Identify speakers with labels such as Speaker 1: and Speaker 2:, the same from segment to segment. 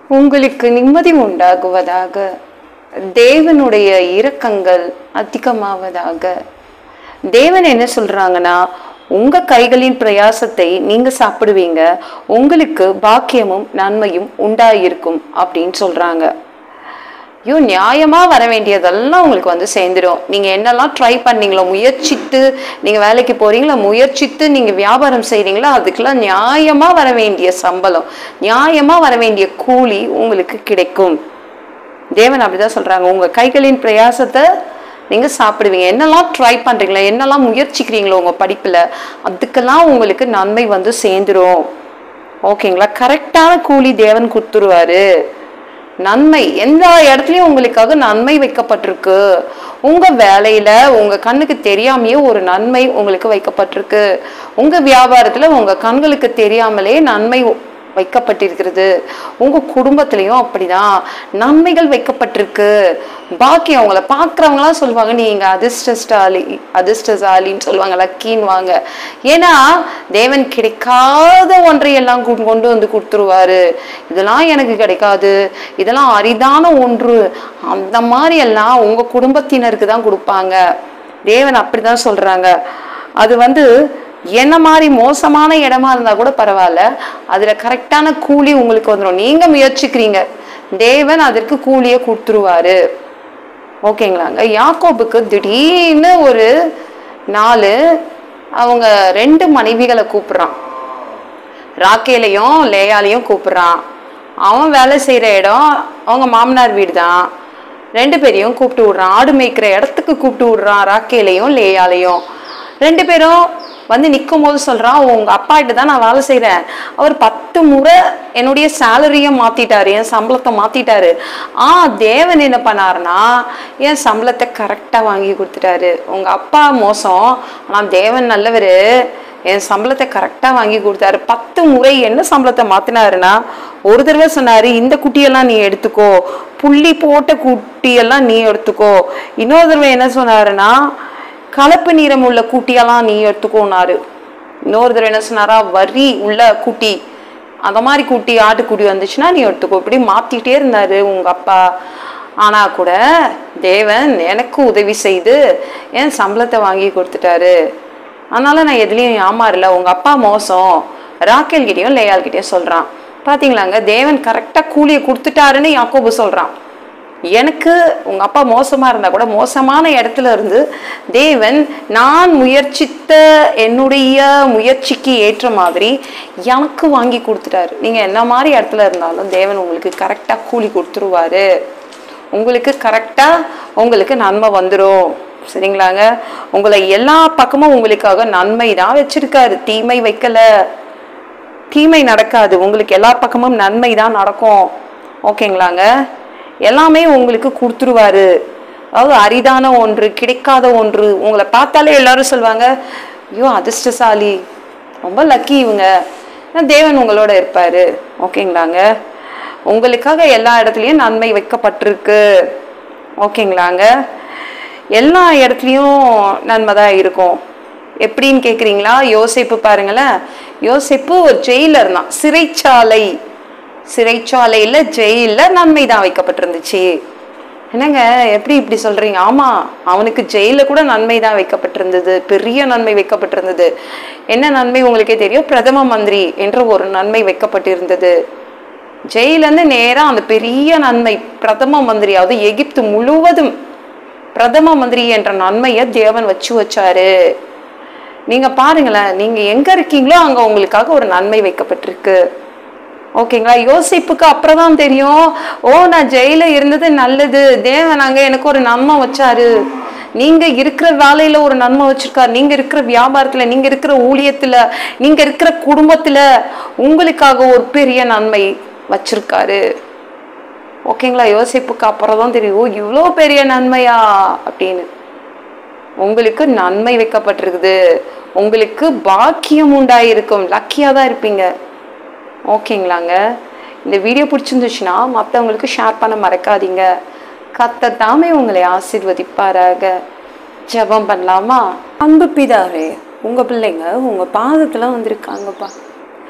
Speaker 1: உங்களுக்கு நிம்மதி உண்டாகுவதாக தேவனுடைய இரக்கங்கள் அதிகமாவதாக தேவன் என்ன சொல்றாங்கன்னா உங்க கைகளின் பிரயாசத்தை நீங்க சாப்பிடுவீங்க உங்களுக்கு பாக்கியமும் நன்மையும் உண்டாயிருக்கும் அப்படின்னு சொல்றாங்க ஐயோ நியாயமா வர வேண்டியதெல்லாம் உங்களுக்கு வந்து சேர்ந்துடும் நீங்க என்னெல்லாம் ட்ரை பண்ணீங்களோ முயற்சித்து நீங்க வேலைக்கு போறீங்களா முயற்சித்து நீங்க வியாபாரம் செய்றீங்களா அதுக்கெல்லாம் நியாயமா வர வேண்டிய சம்பளம் நியாயமா வர வேண்டிய கூலி உங்களுக்கு கிடைக்கும் தேவன் அப்படிதான் சொல்றாங்க உங்க கைகளின் பிரயாசத்தை நீங்க சாப்பிடுவீங்க என்னெல்லாம் ட்ரை பண்றீங்களோ என்னெல்லாம் முயற்சிக்கிறீங்களோ உங்க படிப்புல அதுக்கெல்லாம் உங்களுக்கு நன்மை வந்து சேர்ந்துரும் ஓகேங்களா கரெக்டான கூலி தேவன் கொடுத்துருவாரு நன்மை எந்த இடத்துலயும் உங்களுக்காக நன்மை வைக்கப்பட்டிருக்கு உங்க வேலையில உங்க கண்ணுக்கு தெரியாமையே ஒரு நன்மை உங்களுக்கு வைக்கப்பட்டிருக்கு உங்க வியாபாரத்துல உங்க கண்களுக்கு தெரியாமலே நன்மை வைக்கப்பட்டிருக்கிறது உங்க குடும்பத்திலையும் அப்படிதான் நன்மைகள் வைக்கப்பட்டிருக்கு பாக்கி அவங்கள பாக்குறவங்களாம் சொல்லுவாங்க நீங்க அதிர்ஷ்டசாலி அதிர்ஷ்டசாலின்னு சொல்லுவாங்க லக்கின்வாங்க ஏன்னா தேவன் கிடைக்காத ஒன்றை எல்லாம் கொண்டு கொண்டு வந்து கொடுத்துருவாரு இதெல்லாம் எனக்கு கிடைக்காது இதெல்லாம் அரிதான ஒன்று அந்த மாதிரி எல்லாம் உங்க குடும்பத்தினருக்கு தான் கொடுப்பாங்க தேவன் அப்படிதான் சொல்றாங்க அது வந்து என்ன மாதிரி மோசமான இடமா இருந்தா கூட பரவாயில்ல அதுல கரெக்டான கூலி உங்களுக்கு வந்துடும் நீங்க முயற்சிக்கிறீங்க தேவன் அதற்கு கூலியை கொடுத்துருவாரு ஓகேங்களாங்க யாக்கோபுக்கு திடீர்னு ஒரு நாலு அவங்க ரெண்டு மனைவிகளை கூப்பிடுறான் ராக்கேலையும் லேயாலையும் கூப்பிடுறான் அவன் வேலை செய்கிற இடம் அவங்க மாமனார் வீடு தான் ரெண்டு பேரையும் கூப்பிட்டு விடுறான் ஆடு மேய்க்கிற இடத்துக்கு கூப்பிட்டு விடுறான் ராக்கேலையும் லேயாலையும் ரெண்டு பேரும் வந்து நிற்கும் போது சொல்றான் உங்க அப்பா கிட்ட தான் நான் வேலை செய்றேன் அவர் பத்து முறை என்னுடைய சேலரியை மாத்திட்டாரு என் சம்பளத்தை மாத்திட்டாரு ஆ தேவன் என்ன பண்ணாருன்னா என் சம்பளத்தை கரெக்டா வாங்கி கொடுத்துட்டாரு உங்க அப்பா மோசம் ஆனா தேவன் நல்லவர் என் சம்பளத்தை கரெக்டாக வாங்கி கொடுத்தாரு பத்து முறை என்ன சம்பளத்தை மாத்தினாருன்னா ஒரு தடவை சொன்னாரு இந்த குட்டியெல்லாம் நீ எடுத்துக்கோ புள்ளி போட்ட குட்டியெல்லாம் நீ எடுத்துக்கோ இன்னொரு தடவை என்ன சொன்னாருன்னா கலப்பு நிறம் உள்ள குட்டியெல்லாம் நீ எடுத்துக்கோனாரு இன்னொரு தடவை என்ன சொன்னாரா வரி உள்ள குட்டி அந்த மாதிரி குட்டி ஆட்டுக்குட்டி வந்துச்சுன்னா நீ எடுத்துக்கோ இப்படி மாத்திட்டே இருந்தாரு உங்க அப்பா ஆனா கூட தேவன் எனக்கு உதவி செய்து என் சம்பளத்தை வாங்கி கொடுத்துட்டாரு அதனால நான் எதுலேயும் ஏமாறல உங்க அப்பா மோசம் ராக்கேல் கிட்டயும் லேயால் கிட்டயும் சொல்றான் பாத்தீங்களாங்க தேவன் கரெக்டா கூலியை கொடுத்துட்டாருன்னு யாக்கோபு சொல்றான் எனக்கு உங்க அப்பா மோசமா இருந்தா கூட மோசமான இடத்துல இருந்து தேவன் நான் முயற்சித்த என்னுடைய முயற்சிக்கு ஏற்ற மாதிரி எனக்கு வாங்கி கொடுத்துட்டாரு நீங்க என்ன மாதிரி இடத்துல இருந்தாலும் தேவன் உங்களுக்கு கரெக்டா கூலி கொடுத்துருவாரு உங்களுக்கு கரெக்டா உங்களுக்கு நன்மை வந்துடும் சரிங்களாங்க உங்களை எல்லா பக்கமும் உங்களுக்காக நன்மை தான் வச்சிருக்காரு தீமை வைக்கல தீமை நடக்காது உங்களுக்கு எல்லா பக்கமும் நன்மை தான் நடக்கும் ஓகேங்களாங்க எல்லாமே உங்களுக்கு கொடுத்துருவாரு அதாவது அரிதான ஒன்று கிடைக்காத ஒன்று உங்களை பார்த்தாலே எல்லாரும் சொல்லுவாங்க ஐயோ அதிர்ஷ்டசாலி ரொம்ப லக்கி இவங்க ஏன்னா தேவன் உங்களோட இருப்பாரு ஓகேங்களாங்க உங்களுக்காக எல்லா இடத்துலையும் நன்மை வைக்கப்பட்டிருக்கு ஓகேங்களாங்க எல்லா இடத்துலையும் நன்மை தான் இருக்கும் எப்படின்னு கேட்குறீங்களா யோசிப்பு பாருங்களேன் யோசிப்பு ஒரு ஜெயிலர் தான் சிறைச்சாலை சிறைச்சாலையில் ஜெயிலில் நன்மை தான் வைக்கப்பட்டிருந்துச்சு என்னங்க எப்படி இப்படி சொல்றீங்க ஆமா அவனுக்கு ஜெயில கூட நன்மை தான் வைக்கப்பட்டிருந்தது பெரிய நன்மை வைக்கப்பட்டிருந்தது என்ன நன்மை உங்களுக்கே தெரியும் பிரதம மந்திரி என்ற ஒரு நன்மை வைக்கப்பட்டிருந்தது ஜெயிலேருந்து நேரா அந்த பெரிய நன்மை பிரதம மந்திரியாவது எகிப்து முழுவதும் பிரதம மந்திரி என்ற நன்மையை தேவன் வச்சு வச்சாரு நீங்க பாருங்களேன் நீங்க எங்க இருக்கீங்களோ அங்க உங்களுக்காக ஒரு நன்மை வைக்கப்பட்டிருக்கு ஓகேங்களா யோசிப்புக்கு அப்புறம் தான் தெரியும் ஓ நான் ஜெயில இருந்தது நல்லது தேவன் அங்க எனக்கு ஒரு நன்மை வச்சாரு நீங்க இருக்கிற வேலையில ஒரு நன்மை வச்சிருக்காரு நீங்க இருக்கிற வியாபாரத்துல நீங்க இருக்கிற ஊழியத்துல நீங்க இருக்கிற குடும்பத்துல உங்களுக்காக ஒரு பெரிய நன்மை வச்சிருக்காரு ஓகேங்களா யோசிப்புக்கு அப்புறம் தான் தெரியும் ஓ இவ்வளோ பெரிய நன்மையா அப்படின்னு உங்களுக்கு நன்மை வைக்கப்பட்டிருக்குது உங்களுக்கு பாக்கியம் உண்டாயிருக்கும் லக்கியாக தான் இருப்பீங்க ஓகேங்களாங்க இந்த வீடியோ பிடிச்சிருந்துச்சுன்னா மற்றவங்களுக்கு ஷேர் பண்ண மறக்காதீங்க கத்த தாமே உங்களை ஆசீர்வதிப்பாராக ஜெபம் பண்ணலாமா அன்பு பிதாவே உங்கள் பிள்ளைங்க உங்கள் பாதத்தில் வந்திருக்காங்கப்பா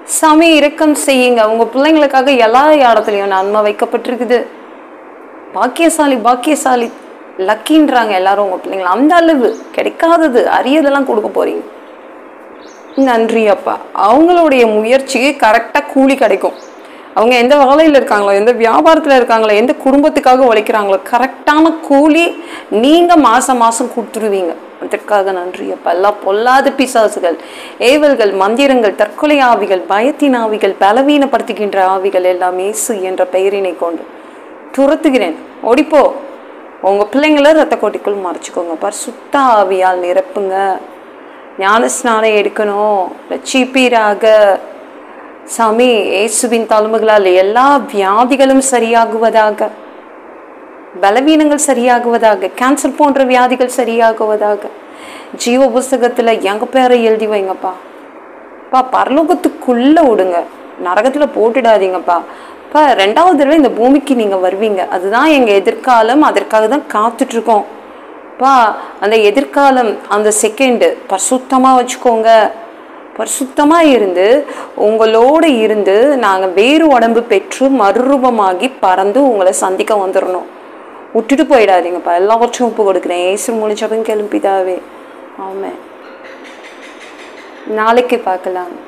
Speaker 1: சாமி இரக்கம் செய்யுங்க உங்க பிள்ளைங்களுக்காக எல்லா இடத்துலையும் நன்மை வைக்கப்பட்டிருக்குது பாக்கியசாலி பாக்கியசாலி லக்கின்றாங்க எல்லாரும் உங்க பிள்ளைங்கள அந்த அளவு கிடைக்காதது அரியதெல்லாம் கொடுக்க போறீங்க நன்றி அப்பா அவங்களுடைய முயற்சிக்கு கரெக்டாக கூலி கிடைக்கும் அவங்க எந்த வேலையில் இருக்காங்களோ எந்த வியாபாரத்தில் இருக்காங்களோ எந்த குடும்பத்துக்காக உழைக்கிறாங்களோ கரெக்டான கூலி நீங்கள் மாதம் மாதம் கொடுத்துருவீங்க அதற்காக நன்றி அப்பா எல்லாம் பொல்லாத பிசாசுகள் ஏவல்கள் மந்திரங்கள் தற்கொலை ஆவிகள் பயத்தின் ஆவிகள் பலவீனப்படுத்துகின்ற ஆவிகள் எல்லாம் இயேசு என்ற பெயரினை கொண்டு துரத்துகிறேன் ஓடிப்போ உங்கள் பிள்ளைங்கள ரத்த கோட்டிக்குள் மறைச்சிக்கோங்க பார் சுத்த ஆவியால் நிரப்புங்க ஞான ஸ்நானம் எடுக்கணும் ரட்சிப்பீராக சாமி இயேசுவின் தழும்புகளால் எல்லா வியாதிகளும் சரியாகுவதாக பலவீனங்கள் சரியாகுவதாக கேன்சர் போன்ற வியாதிகள் சரியாகுவதாக ஜீவ புஸ்தகத்துல எங்க பேரை எழுதி வைங்கப்பா பா பரலோகத்துக்குள்ள விடுங்க நரகத்துல போட்டுடாதீங்கப்பா பா ரெண்டாவது தடவை இந்த பூமிக்கு நீங்க வருவீங்க அதுதான் எங்க எதிர்காலம் அதற்காக தான் காத்துட்டு இருக்கோம் பா அந்த எதிர்காலம் அந்த செகண்டு பரிசுத்தமா வச்சுக்கோங்க பரிசுத்தமா இருந்து உங்களோட இருந்து நாங்க வேறு உடம்பு பெற்று மறுரூபமாகி பறந்து உங்களை சந்திக்க வந்துடணும் விட்டுட்டு போயிடாதீங்கப்பா எல்லாவற்றையும் ஒப்பு கொடுக்குறேன் ஏசு முடிச்சவங்க கிளம்பிதாவே ஆமாம் நாளைக்கு பார்க்கலாம்